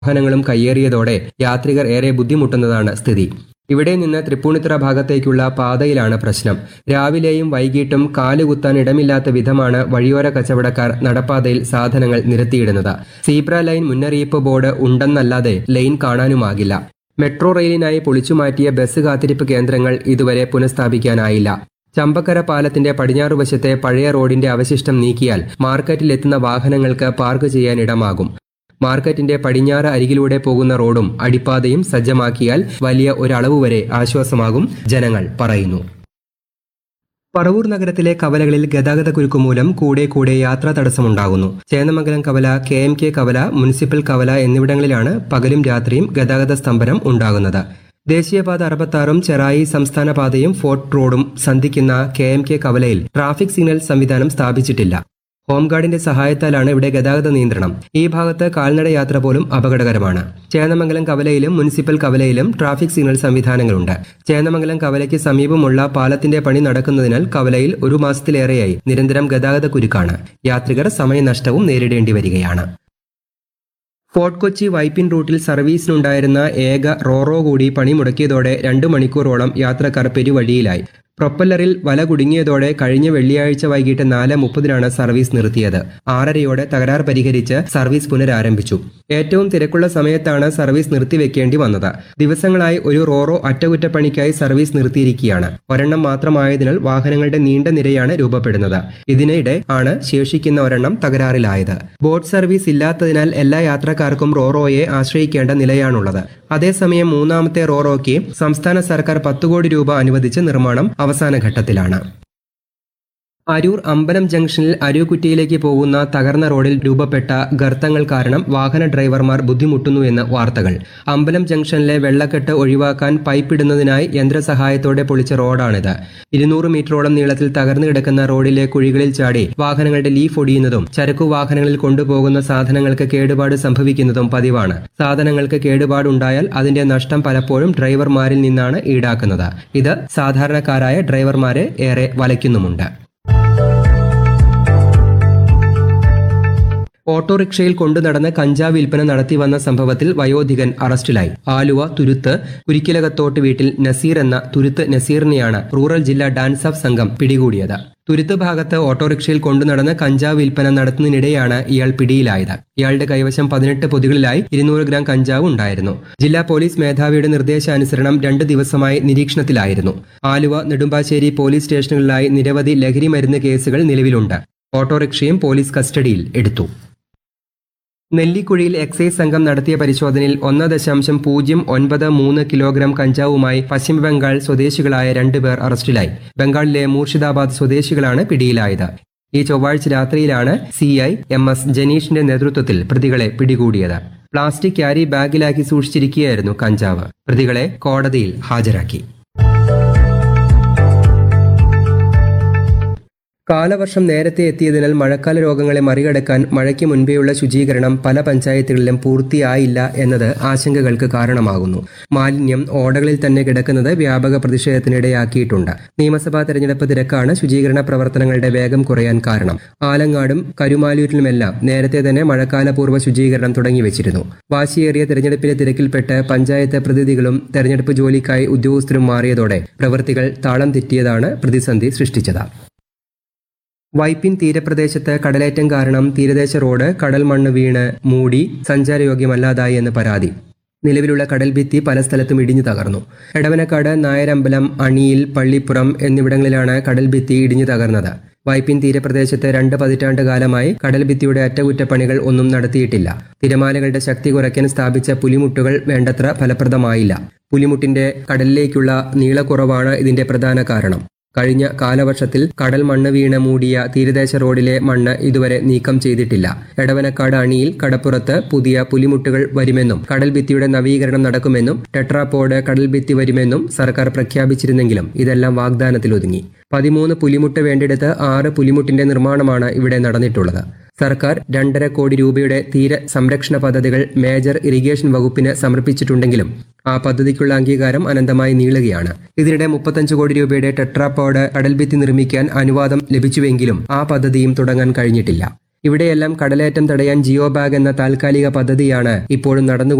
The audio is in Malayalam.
വാഹനങ്ങളും കയ്യേറിയതോടെ യാത്രികർ ഏറെ ബുദ്ധിമുട്ടുന്നതാണ് സ്ഥിതി ഇവിടെ നിന്ന് തൃപ്പൂണിത്തുറ ഭാഗത്തേക്കുള്ള പാതയിലാണ് പ്രശ്നം രാവിലെയും വൈകിട്ടും കാലുകുത്താൻ ഇടമില്ലാത്ത വിധമാണ് വഴിയോര കച്ചവടക്കാർ നടപ്പാതയിൽ സാധനങ്ങൾ നിരത്തിയിടുന്നത് സീബ്ര ലൈൻ മുന്നറിയിപ്പ് ബോർഡ് ഉണ്ടെന്നല്ലാതെ ലൈൻ കാണാനുമാകില്ല മെട്രോ റെയിലിനായി പൊളിച്ചുമാറ്റിയ ബസ് കാത്തിരിപ്പ് കേന്ദ്രങ്ങൾ ഇതുവരെ പുനഃസ്ഥാപിക്കാനായില്ല ചമ്പക്കര പാലത്തിന്റെ പടിഞ്ഞാറ് വശത്തെ പഴയ റോഡിന്റെ അവശിഷ്ടം നീക്കിയാൽ മാർക്കറ്റിലെത്തുന്ന വാഹനങ്ങൾക്ക് പാർക്ക് ചെയ്യാൻ ഇടമാകും മാർക്കറ്റിന്റെ പടിഞ്ഞാറ് അരികിലൂടെ പോകുന്ന റോഡും അടിപ്പാതയും സജ്ജമാക്കിയാൽ വലിയ ഒരളവ് വരെ ആശ്വാസമാകും ജനങ്ങൾ പറയുന്നു പറവൂർ നഗരത്തിലെ കവലകളിൽ ഗതാഗത കുരുക്ക് മൂലം കൂടെ കൂടെ യാത്രാ തടസ്സമുണ്ടാകുന്നു ചേന്നമംഗലം കവല കെ എം കെ കവല മുനിസിപ്പൽ കവല എന്നിവിടങ്ങളിലാണ് പകലും രാത്രിയും ഗതാഗത സ്തംഭനം ഉണ്ടാകുന്നത് ദേശീയപാത അറുപത്താറും ചെറായി സംസ്ഥാന പാതയും ഫോർട്ട് റോഡും സന്ധിക്കുന്ന കെ എം കെ കവലയിൽ ട്രാഫിക് സിഗ്നൽ സംവിധാനം സ്ഥാപിച്ചിട്ടില്ല ഹോംഗാർഡിന്റെ സഹായത്താലാണ് ഇവിടെ ഗതാഗത നിയന്ത്രണം ഈ ഭാഗത്ത് കാൽനട യാത്ര പോലും അപകടകരമാണ് ചേന്നമംഗലം കവലയിലും മുനിസിപ്പൽ കവലയിലും ട്രാഫിക് സിഗ്നൽ സംവിധാനങ്ങളുണ്ട് ചേന്നമംഗലം കവലയ്ക്ക് സമീപമുള്ള പാലത്തിന്റെ പണി നടക്കുന്നതിനാൽ കവലയിൽ ഒരു മാസത്തിലേറെയായി നിരന്തരം ഗതാഗത കുരുക്കാണ് യാത്രികർ സമയനഷ്ടവും നേരിടേണ്ടി വരികയാണ് ഫോർട്ട് കൊച്ചി വൈപ്പിൻ റൂട്ടിൽ സർവീസിനുണ്ടായിരുന്ന ഏക റോറോ കൂടി പണിമുടക്കിയതോടെ രണ്ടു മണിക്കൂറോളം യാത്രക്കാർ പെരുവഴിയിലായി പ്രൊപ്പല്ലറിൽ വല കുടുങ്ങിയതോടെ കഴിഞ്ഞ വെള്ളിയാഴ്ച വൈകിട്ട് നാല് മുപ്പതിനാണ് സർവീസ് നിർത്തിയത് ആറരയോടെ തകരാർ പരിഹരിച്ച് സർവീസ് പുനരാരംഭിച്ചു ഏറ്റവും തിരക്കുള്ള സമയത്താണ് സർവീസ് നിർത്തിവെക്കേണ്ടി വന്നത് ദിവസങ്ങളായി ഒരു റോറോ അറ്റകുറ്റപ്പണിക്കായി സർവീസ് നിർത്തിയിരിക്കുകയാണ് ഒരെണ്ണം മാത്രമായതിനാൽ വാഹനങ്ങളുടെ നീണ്ട നിരയാണ് രൂപപ്പെടുന്നത് ഇതിനിടെ ആണ് ശേഷിക്കുന്ന ഒരെണ്ണം തകരാറിലായത് ബോട്ട് സർവീസ് ഇല്ലാത്തതിനാൽ എല്ലാ യാത്രക്കാർക്കും റോറോയെ ആശ്രയിക്കേണ്ട നിലയാണുള്ളത് അതേസമയം മൂന്നാമത്തെ റോറോയ്ക്ക് സംസ്ഥാന സർക്കാർ പത്ത് കോടി രൂപ അനുവദിച്ച് നിർമ്മാണം അവസാന ഘട്ടത്തിലാണ് അരൂർ അമ്പലം ജംഗ്ഷനിൽ അരൂക്കുറ്റിയിലേക്ക് പോകുന്ന തകർന്ന റോഡിൽ രൂപപ്പെട്ട ഗർത്തങ്ങൾ കാരണം വാഹന ഡ്രൈവർമാർ ബുദ്ധിമുട്ടുന്നുവെന്ന് വാർത്തകൾ അമ്പലം ജംഗ്ഷനിലെ വെള്ളക്കെട്ട് ഒഴിവാക്കാൻ പൈപ്പിടുന്നതിനായി യന്ത്രസഹായത്തോടെ പൊളിച്ച റോഡാണിത് ഇരുന്നൂറ് മീറ്ററോളം നീളത്തിൽ തകർന്നു കിടക്കുന്ന റോഡിലെ കുഴികളിൽ ചാടി വാഹനങ്ങളുടെ ലീഫ് ഒടിയുന്നതും ചരക്കു വാഹനങ്ങളിൽ കൊണ്ടുപോകുന്ന സാധനങ്ങൾക്ക് കേടുപാട് സംഭവിക്കുന്നതും പതിവാണ് സാധനങ്ങൾക്ക് കേടുപാടുണ്ടായാൽ അതിന്റെ നഷ്ടം പലപ്പോഴും ഡ്രൈവർമാരിൽ നിന്നാണ് ഈടാക്കുന്നത് ഇത് സാധാരണക്കാരായ ഡ്രൈവർമാരെ ഏറെ വലയ്ക്കുന്നുമുണ്ട് ഓട്ടോറിക്ഷയിൽ കൊണ്ടുനടന്ന് കഞ്ചാവ് വിൽപ്പന നടത്തി വന്ന സംഭവത്തിൽ വയോധികൻ അറസ്റ്റിലായി ആലുവ തുരുത്ത് കുരിക്കിലകത്തോട്ട് വീട്ടിൽ നസീർ എന്ന തുരുത്ത് നസീറിനെയാണ് റൂറൽ ജില്ലാ ഡാൻസ് ഓഫ് സംഘം പിടികൂടിയത് തുരുത്ത് ഭാഗത്ത് ഓട്ടോറിക്ഷയിൽ കൊണ്ടുനടന്ന് കഞ്ചാവ് വിൽപ്പന നടത്തുന്നതിനിടെയാണ് ഇയാൾ പിടിയിലായത് ഇയാളുടെ കൈവശം പതിനെട്ട് പൊതികളിലായി ഇരുന്നൂറ് ഗ്രാം കഞ്ചാവ് ഉണ്ടായിരുന്നു ജില്ലാ പോലീസ് മേധാവിയുടെ നിർദ്ദേശാനുസരണം രണ്ട് ദിവസമായി നിരീക്ഷണത്തിലായിരുന്നു ആലുവ നെടുമ്പാശ്ശേരി പോലീസ് സ്റ്റേഷനുകളിലായി നിരവധി ലഹരി മരുന്ന് കേസുകൾ നിലവിലുണ്ട് ഓട്ടോറിക്ഷയും പോലീസ് കസ്റ്റഡിയിൽ എടുത്തു നെല്ലിക്കുഴിയിൽ എക്സൈസ് സംഘം നടത്തിയ പരിശോധനയിൽ ഒന്ന് ദശാംശം പൂജ്യം ഒൻപത് മൂന്ന് കിലോഗ്രാം കഞ്ചാവുമായി പശ്ചിമബംഗാൾ സ്വദേശികളായ രണ്ടുപേർ അറസ്റ്റിലായി ബംഗാളിലെ മൂർഷിദാബാദ് സ്വദേശികളാണ് പിടിയിലായത് ഈ ചൊവ്വാഴ്ച രാത്രിയിലാണ് സി ഐ എം എസ് ജനീഷിന്റെ നേതൃത്വത്തിൽ പ്രതികളെ പിടികൂടിയത് പ്ലാസ്റ്റിക് ക്യാരി ബാഗിലാക്കി സൂക്ഷിച്ചിരിക്കുകയായിരുന്നു കഞ്ചാവ് പ്രതികളെ കോടതിയിൽ ഹാജരാക്കി കാലവർഷം നേരത്തെ എത്തിയതിനാൽ മഴക്കാല രോഗങ്ങളെ മറികടക്കാൻ മഴയ്ക്ക് മുൻപേയുള്ള ശുചീകരണം പല പഞ്ചായത്തുകളിലും പൂർത്തിയായില്ല എന്നത് ആശങ്കകൾക്ക് കാരണമാകുന്നു മാലിന്യം ഓടകളിൽ തന്നെ കിടക്കുന്നത് വ്യാപക പ്രതിഷേധത്തിനിടയാക്കിയിട്ടുണ്ട് നിയമസഭാ തെരഞ്ഞെടുപ്പ് തിരക്കാണ് ശുചീകരണ പ്രവർത്തനങ്ങളുടെ വേഗം കുറയാൻ കാരണം ആലങ്ങാടും കരുമാലൂരിലുമെല്ലാം നേരത്തെ തന്നെ മഴക്കാലപൂർവ്വ ശുചീകരണം തുടങ്ങിവെച്ചിരുന്നു വാശിയേറിയ തെരഞ്ഞെടുപ്പിലെ തിരക്കിൽപ്പെട്ട് പഞ്ചായത്ത് പ്രതിനിധികളും തെരഞ്ഞെടുപ്പ് ജോലിക്കായി ഉദ്യോഗസ്ഥരും മാറിയതോടെ പ്രവൃത്തികൾ താളം തെറ്റിയതാണ് പ്രതിസന്ധി സൃഷ്ടിച്ചത് വൈപ്പിൻ തീരപ്രദേശത്ത് കടലേറ്റം കാരണം തീരദേശ റോഡ് കടൽ മണ്ണ് വീണ് മൂടി സഞ്ചാരയോഗ്യമല്ലാതായി എന്ന് പരാതി നിലവിലുള്ള കടൽ ഭിത്തി പല സ്ഥലത്തും ഇടിഞ്ഞു തകർന്നു എടവനക്കാട് നായരമ്പലം അണിയിൽ പള്ളിപ്പുറം എന്നിവിടങ്ങളിലാണ് കടൽ ഭിത്തി ഇടിഞ്ഞു തകർന്നത് വൈപ്പിൻ തീരപ്രദേശത്ത് രണ്ട് പതിറ്റാണ്ട് കാലമായി കടൽ ഭിത്തിയുടെ അറ്റകുറ്റപ്പണികൾ ഒന്നും നടത്തിയിട്ടില്ല തിരമാലകളുടെ ശക്തി കുറയ്ക്കാൻ സ്ഥാപിച്ച പുലിമുട്ടുകൾ വേണ്ടത്ര ഫലപ്രദമായില്ല പുലിമുട്ടിന്റെ കടലിലേക്കുള്ള നീളക്കുറവാണ് ഇതിന്റെ പ്രധാന കാരണം കഴിഞ്ഞ കാലവർഷത്തിൽ കടൽ മണ്ണ് വീണ് മൂടിയ തീരദേശ റോഡിലെ മണ്ണ് ഇതുവരെ നീക്കം ചെയ്തിട്ടില്ല എടവനക്കാട് അണിയിൽ കടപ്പുറത്ത് പുതിയ പുലിമുട്ടുകൾ വരുമെന്നും കടൽ ഭിത്തിയുടെ നവീകരണം നടക്കുമെന്നും ടെട്രാപോഡ് കടൽ ഭിത്തി വരുമെന്നും സർക്കാർ പ്രഖ്യാപിച്ചിരുന്നെങ്കിലും ഇതെല്ലാം വാഗ്ദാനത്തിലൊതുങ്ങി പതിമൂന്ന് പുലിമുട്ട് വേണ്ടിടത്ത് ആറ് പുലിമുട്ടിന്റെ നിർമ്മാണമാണ് ഇവിടെ നടന്നിട്ടുള്ളത് സർക്കാർ രണ്ടര കോടി രൂപയുടെ തീര സംരക്ഷണ പദ്ധതികൾ മേജർ ഇറിഗേഷൻ വകുപ്പിന് സമർപ്പിച്ചിട്ടുണ്ടെങ്കിലും ആ പദ്ധതിക്കുള്ള അംഗീകാരം അനന്തമായി നീളുകയാണ് ഇതിനിടെ മുപ്പത്തഞ്ച് കോടി രൂപയുടെ ടെട്രാപോഡ് കടൽഭിത്തി നിർമ്മിക്കാൻ അനുവാദം ലഭിച്ചുവെങ്കിലും ആ പദ്ധതിയും തുടങ്ങാൻ കഴിഞ്ഞിട്ടില്ല ഇവിടെയെല്ലാം കടലേറ്റം തടയാൻ ജിയോ ബാഗ് എന്ന താൽക്കാലിക പദ്ധതിയാണ് ഇപ്പോഴും നടന്നു